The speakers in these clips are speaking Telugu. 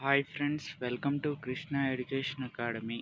hi friends welcome to Krishna education academy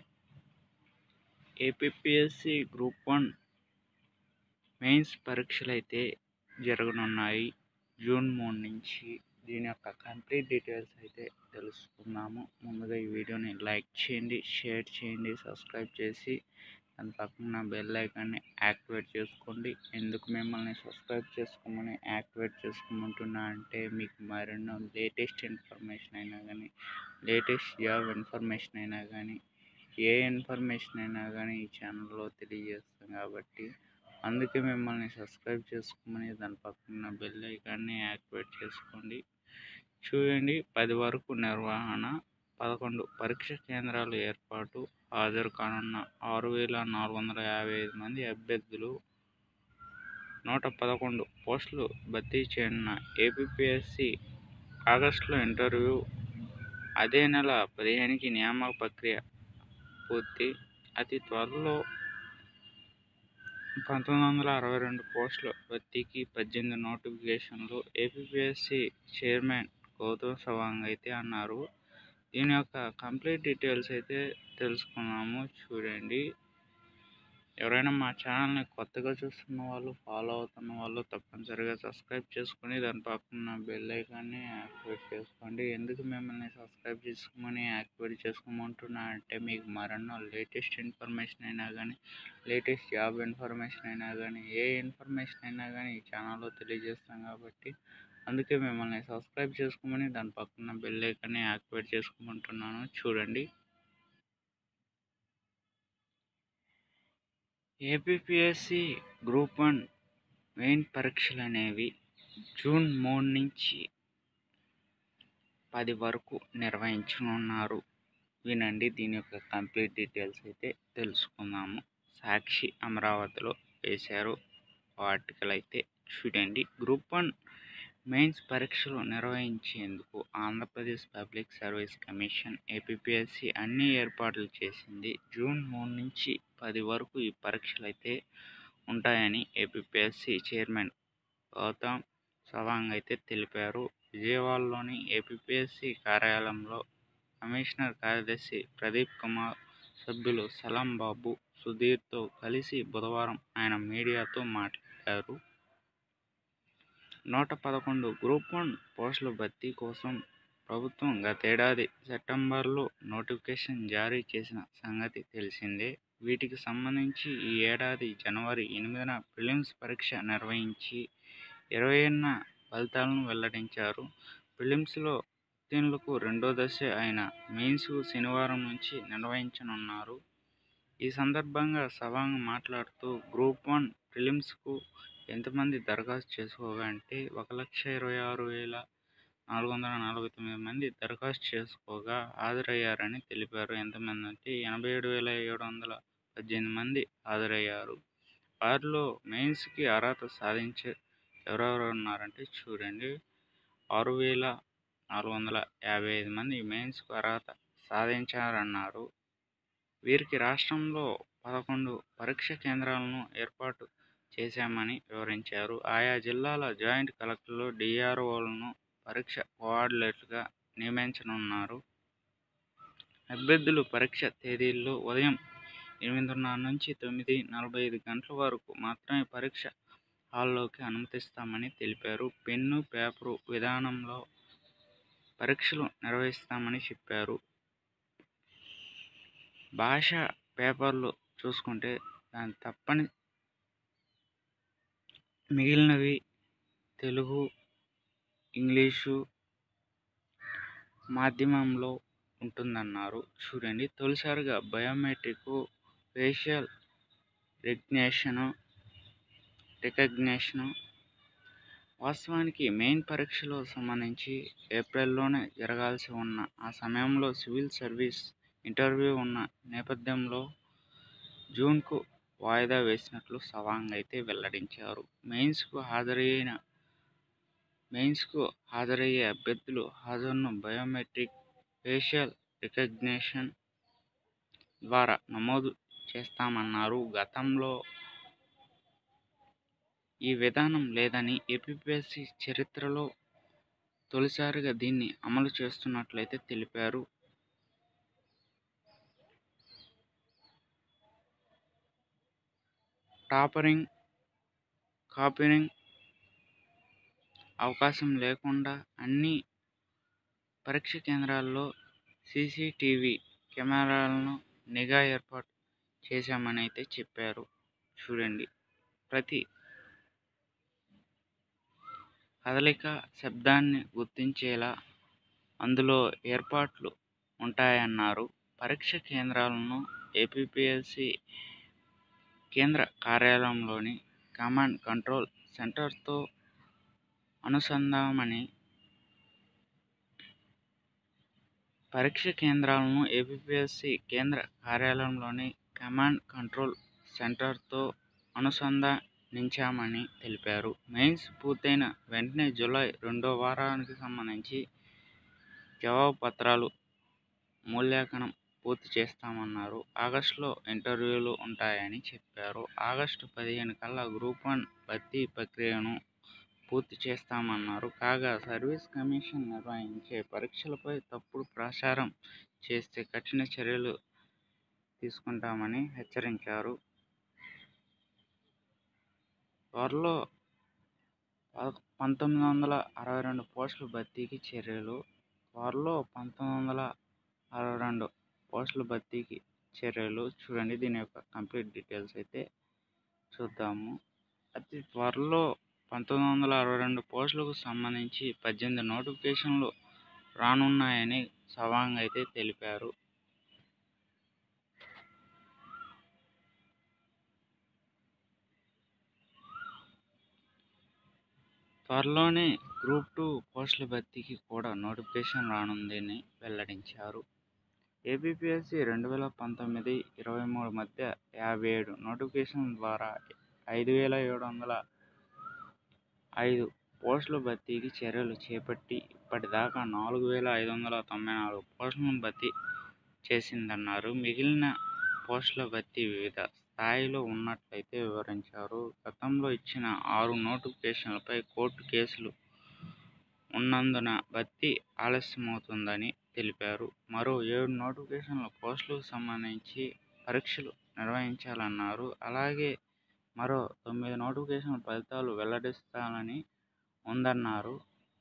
APSC group one mains పరీక్షలు అయితే జరగనున్నాయి జూన్ మూడు నుంచి దీని యొక్క కంప్లీట్ డీటెయిల్స్ అయితే తెలుసుకుందాము ముందుగా ఈ వీడియోని లైక్ చేయండి షేర్ చేయండి సబ్స్క్రైబ్ చేసి దాని పక్కన బెల్ ఐకాన్ని యాక్టివేట్ చేసుకోండి ఎందుకు మిమ్మల్ని సబ్స్క్రైబ్ చేసుకోమని యాక్టివేట్ చేసుకోమంటున్నా అంటే మీకు మరెన్నో లేటెస్ట్ ఇన్ఫర్మేషన్ అయినా కానీ లేటెస్ట్ జాబ్ ఇన్ఫర్మేషన్ అయినా కానీ ఏ ఇన్ఫర్మేషన్ అయినా కానీ ఈ ఛానల్లో తెలియజేస్తాం కాబట్టి అందుకే మిమ్మల్ని సబ్స్క్రైబ్ చేసుకోమని దాని పక్కన బెల్ ఐకాన్ని యాక్టివేట్ చేసుకోండి చూడండి పది వరకు నిర్వహణ పదకొండు పరీక్ష కేంద్రాల ఏర్పాటు హాజరు కానున్న ఆరు వేల నాలుగు వందల యాభై ఐదు మంది అభ్యర్థులు నూట పదకొండు పోస్టులు భర్తీ చేయనున్న ఏపీఎస్సి ఆగస్టులో ఇంటర్వ్యూ అదే నెల పదిహేనుకి నియామక ప్రక్రియ పూర్తి అతి త్వరలో పంతొమ్మిది వందల అరవై రెండు పోస్టుల భర్తీకి పద్దెనిమిది నోటిఫికేషన్లు ఏపీఎస్సి చైర్మన్ గౌతమ్ సవాంగ్ అయితే అన్నారు దీని యొక్క కంప్లీట్ డీటెయిల్స్ అయితే తెలుసుకున్నాము చూడండి ఎవరైనా మా ఛానల్ని కొత్తగా చూస్తున్న వాళ్ళు ఫాలో అవుతున్న వాళ్ళు తప్పనిసరిగా సబ్స్క్రైబ్ చేసుకొని దాని పక్కన బెల్ ఐకాన్ని యాక్టివేట్ చేసుకోండి ఎందుకు మిమ్మల్ని సబ్స్క్రైబ్ చేసుకోమని యాక్టివేట్ చేసుకోమంటున్నా అంటే మీకు మరెన్నో లేటెస్ట్ ఇన్ఫర్మేషన్ అయినా కానీ లేటెస్ట్ జాబ్ ఇన్ఫర్మేషన్ అయినా కానీ ఏ ఇన్ఫర్మేషన్ అయినా కానీ ఈ ఛానల్లో తెలియజేస్తాం కాబట్టి అందుకే మిమ్మల్ని సబ్స్క్రైబ్ చేసుకోమని దాని పక్కన బెల్ ఐకాన్ని యాక్టివేట్ చేసుకోమంటున్నాను చూడండి ఏపీఎస్సి గ్రూప్ వన్ మెయిన్ పరీక్షలు అనేవి జూన్ మూడు నుంచి పది వరకు నిర్వహించనున్నారు వినండి దీని యొక్క కంప్లీట్ డీటెయిల్స్ అయితే తెలుసుకుందాము సాక్షి అమరావతిలో వేశారు ఆర్టికల్ అయితే చూడండి గ్రూప్ వన్ మెయిన్స్ పరీక్షలు నిర్వహించేందుకు Andhra Pradesh public service commission APSC అన్ని ఏర్పాట్లు చేసింది జూన్ మూడు నుంచి పది వరకు ఈ పరీక్షలు అయితే ఉంటాయని ఏపీఎస్సి చైర్మన్ గౌతమ్ సవాంగ్ అయితే తెలిపారు విజయవాడలోని ఏపీఎస్సి కార్యాలయంలో కమిషనర్ కార్యదర్శి ప్రదీప్ కుమార్ సభ్యులు సలాం బాబు సుధీర్తో కలిసి బుధవారం ఆయన మీడియాతో మాట్లాడారు నూట పదకొండు గ్రూప్ వన్ పోస్టుల భర్తీ కోసం ప్రభుత్వం గతేడాది సెప్టెంబర్లో నోటిఫికేషన్ జారీ చేసిన సంగతి తెలిసిందే వీటికి సంబంధించి ఈ ఏడాది జనవరి ఎనిమిదిన ప్రిలిమ్స్ పరీక్ష నిర్వహించి ఇరవైన ఫలితాలను వెల్లడించారు ప్రిలిమ్స్లో ఉత్తీర్ణులకు రెండో దశ అయిన మెయిన్స్కు శనివారం నుంచి నిర్వహించనున్నారు ఈ సందర్భంగా సవాంగ్ మాట్లాడుతూ గ్రూప్ వన్ ప్రిలిమ్స్కు ఎంతమంది దరఖాస్తు చేసుకోగా అంటే ఒక లక్ష ఇరవై ఆరు వేల నాలుగు వందల నలభై తొమ్మిది మంది దరఖాస్తు చేసుకోగా హాజరయ్యారని తెలిపారు ఎంతమంది అంటే ఎనభై ఏడు వేల ఏడు వందల పద్దెనిమిది మంది హాజరయ్యారు వారిలో మెయిన్స్కి అర్హత సాధించే ఎవరెవరు ఉన్నారంటే చూడండి ఆరు వేల నాలుగు వందల యాభై ఐదు మంది మెయిన్స్కు అర్హత సాధించారన్నారు వీరికి రాష్ట్రంలో పదకొండు పరీక్ష కేంద్రాలను ఏర్పాటు చేశామని వివరించారు ఆయా జిల్లాల జాయింట్ కలెక్టర్లు డిఆర్ఓలను పరీక్ష కోఆర్డినేటర్లుగా నియమించనున్నారు అభ్యర్థులు పరీక్ష తేదీల్లో ఉదయం ఎనిమిదిన్నర నుంచి తొమ్మిది నలభై ఐదు గంటల వరకు మాత్రమే పరీక్ష హాల్లోకి అనుమతిస్తామని తెలిపారు పెన్ను పేపరు విధానంలో పరీక్షలు నిర్వహిస్తామని చెప్పారు భాష పేపర్లు చూసుకుంటే దాని తప్పని మిగిలినవి తెలుగు ఇంగ్లీషు మాధ్యమంలో ఉంటుందన్నారు చూడండి తొలిసారిగా బయోమెట్రిక్ ఫేషియల్ రికగ్నేషను రికగ్నేషను వాస్తవానికి మెయిన్ పరీక్షలో సంబంధించి ఏప్రిల్లోనే జరగాల్సి ఉన్న ఆ సమయంలో సివిల్ సర్వీస్ ఇంటర్వ్యూ ఉన్న నేపథ్యంలో జూన్కు వాయిదా వేసినట్లు సవాంగ్ అయితే వెల్లడించారు మెయిన్స్కు హాజరైన మెయిన్స్కు హాజరయ్యే అభ్యర్థులు హాజరును బయోమెట్రిక్ ఫేషియల్ రికగ్నిషన్ ద్వారా నమోదు చేస్తామన్నారు గతంలో ఈ విధానం లేదని ఏపీఎస్సి చరిత్రలో తొలిసారిగా దీన్ని అమలు చేస్తున్నట్లయితే తెలిపారు టాపరింగ్ కాపీరింగ్ అవకాశం లేకుండా అన్ని పరీక్ష కేంద్రాల్లో సీసీటీవీ కెమెరాలను నిఘా ఏర్పాటు చేశామని అయితే చెప్పారు చూడండి ప్రతి కదలిక శబ్దాన్ని గుర్తించేలా అందులో ఏర్పాట్లు ఉంటాయన్నారు పరీక్ష కేంద్రాలను ఏపీపీఎస్సి కేంద్ర కార్యాలయంలోని కమాండ్ కంట్రోల్ సెంటర్తో అనుసంధానమని పరీక్ష కేంద్రాలను ఏపీపీఎస్సి కేంద్ర కార్యాలయంలోని కమాండ్ కంట్రోల్ సెంటర్తో అనుసంధానించామని తెలిపారు మెయిన్స్ పూర్తయిన వెంటనే జూలై రెండో వారానికి సంబంధించి జవాబు పత్రాలు మూల్యాంకనం పూర్తి చేస్తామన్నారు ఆగస్టులో ఇంటర్వ్యూలు ఉంటాయని చెప్పారు ఆగస్టు పదిహేను కల్లా గ్రూప్ వన్ భర్తీ ప్రక్రియను పూర్తి చేస్తామన్నారు కాగా సర్వీస్ కమిషన్ నిర్వహించే పరీక్షలపై తప్పుడు ప్రచారం చేస్తే కఠిన చర్యలు తీసుకుంటామని హెచ్చరించారు త్వరలో పంతొమ్మిది వందల అరవై రెండు పోస్టుల భర్తీకి చర్యలు త్వరలో పంతొమ్మిది వందల అరవై రెండు పోస్టుల భర్తీకి చర్యలు చూడండి దీని యొక్క కంప్లీట్ డీటెయిల్స్ అయితే చూద్దాము అతి త్వరలో పంతొమ్మిది వందల అరవై రెండు పోస్టులకు సంబంధించి పద్దెనిమిది నోటిఫికేషన్లు రానున్నాయని సవాంగ్ అయితే తెలిపారు త్వరలోనే గ్రూప్ టూ పోస్టుల భర్తీకి కూడా నోటిఫికేషన్ రానుందని వెల్లడించారు ఏపీపీఎస్సీ రెండు వేల పంతొమ్మిది ఇరవై మూడు మధ్య యాభై ఏడు నోటిఫికేషన్ ద్వారా ఐదు వేల ఏడు వందల ఐదు పోస్టుల భర్తీకి చర్యలు చేపట్టి ఇప్పటిదాకా నాలుగు వేల ఐదు వందల తొంభై నాలుగు పోస్టులను భర్తీ చేసిందన్నారు మిగిలిన పోస్టుల భర్తీ వివిధ స్థాయిలో ఉన్నట్లయితే వివరించారు గతంలో ఇచ్చిన ఆరు నోటిఫికేషన్లపై కోర్టు కేసులు ఉన్నందున భర్తీ ఆలస్యమవుతుందని తెలిపారు మరో ఏడు నోటిఫికేషన్ల పోస్టులకు సంబంధించి పరీక్షలు నిర్వహించాలన్నారు అలాగే మరో తొమ్మిది నోటిఫికేషన్ల ఫలితాలు వెల్లడిస్తానని ఉందన్నారు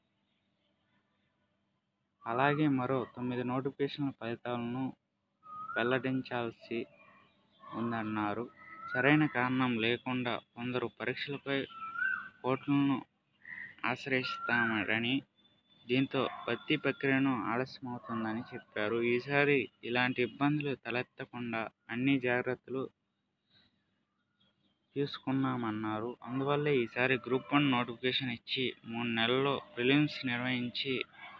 అలాగే మరో తొమ్మిది నోటిఫికేషన్ల ఫలితాలను వెల్లడించాల్సి ఉందన్నారు సరైన కారణం లేకుండా కొందరు పరీక్షలపై కోర్టులను ఆశ్రయిస్తామని దీంతో భర్తీ ప్రక్రియను ఆలస్యమవుతుందని చెప్పారు ఈసారి ఇలాంటి ఇబ్బందులు తలెత్తకుండా అన్ని జాగ్రత్తలు తీసుకున్నామన్నారు అందువల్లే ఈసారి గ్రూప్ వన్ నోటిఫికేషన్ ఇచ్చి మూడు నెలల్లో ప్రిలిమ్స్ నిర్వహించి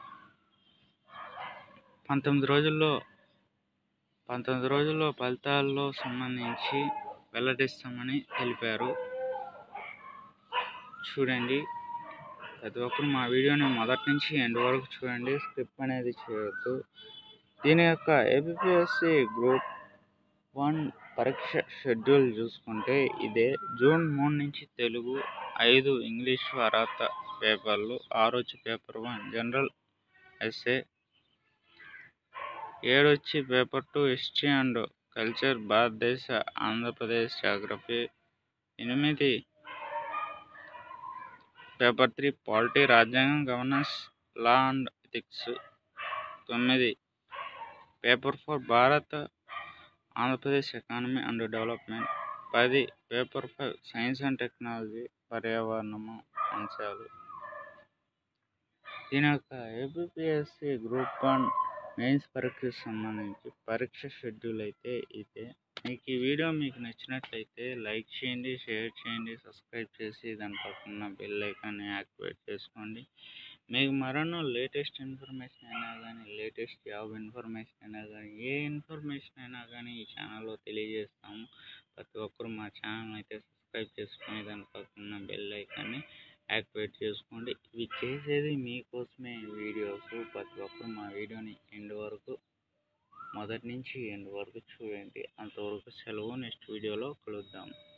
పంతొమ్మిది రోజుల్లో పంతొమ్మిది రోజుల్లో ఫలితాల్లో సంబంధించి వెల్లడిస్తామని తెలిపారు చూడండి ప్రతి ఒక్కరు మా వీడియోని మొదటి నుంచి ఎండ్ వరకు చూడండి స్కిప్ అనేది చేయొద్దు దీని యొక్క ఏపీఎస్సి గ్రూప్ వన్ పరీక్ష షెడ్యూల్ చూసుకుంటే ఇదే జూన్ మూడు నుంచి తెలుగు ఐదు ఇంగ్లీష్ వార్త పేపర్లు ఆరు వచ్చి పేపర్ వన్ జనరల్ ఎస్ఏ ఏడు వచ్చి paper two history and culture భారతదేశ ఆంధ్రప్రదేశ్ జాగ్రఫీ ఎనిమిది పేపర్ త్రీ పాలిటీ రాజ్యాంగం గవర్నెన్స్ లా అండ్ ఎథిక్స్ తొమ్మిది paper four Bharat Andhra Pradesh economy and development పది paper five science and technology పర్యావరణము అంశాలు దీని యొక్క ఏపీఎస్సి గ్రూప్ వన్ మెయిన్స్ పరీక్షకు సంబంధించి పరీక్ష షెడ్యూల్ అయితే ఇదే మీకు ఈ వీడియో మీకు నచ్చినట్లయితే లైక్ చేయండి షేర్ చేయండి సబ్స్క్రైబ్ చేసి దాని పక్కన బెల్ ఐకాన్ని యాక్టివేట్ చేసుకోండి మీకు మరొన్న లేటెస్ట్ ఇన్ఫర్మేషన్ అయినా కానీ లేటెస్ట్ జాబ్ ఇన్ఫర్మేషన్ అయినా కానీ ఏ ఇన్ఫర్మేషన్ అయినా కానీ ఈ ఛానల్లో తెలియజేస్తాము ప్రతి ఒక్కరు మా ఛానల్ అయితే సబ్స్క్రైబ్ చేసుకొని దాని పక్కన బెల్ ఐకాన్ని యాక్టివేట్ చేసుకోండి ఇవి చేసేది మీకోసమే ఈ వీడియోస్ ప్రతి ఒక్కరు మా వీడియోని ఎండ్ వరకు మొదటి నుంచి ఎండ్ వరకు చూడండి అంతవరకు సెలవు నెక్స్ట్ వీడియోలో కలుద్దాం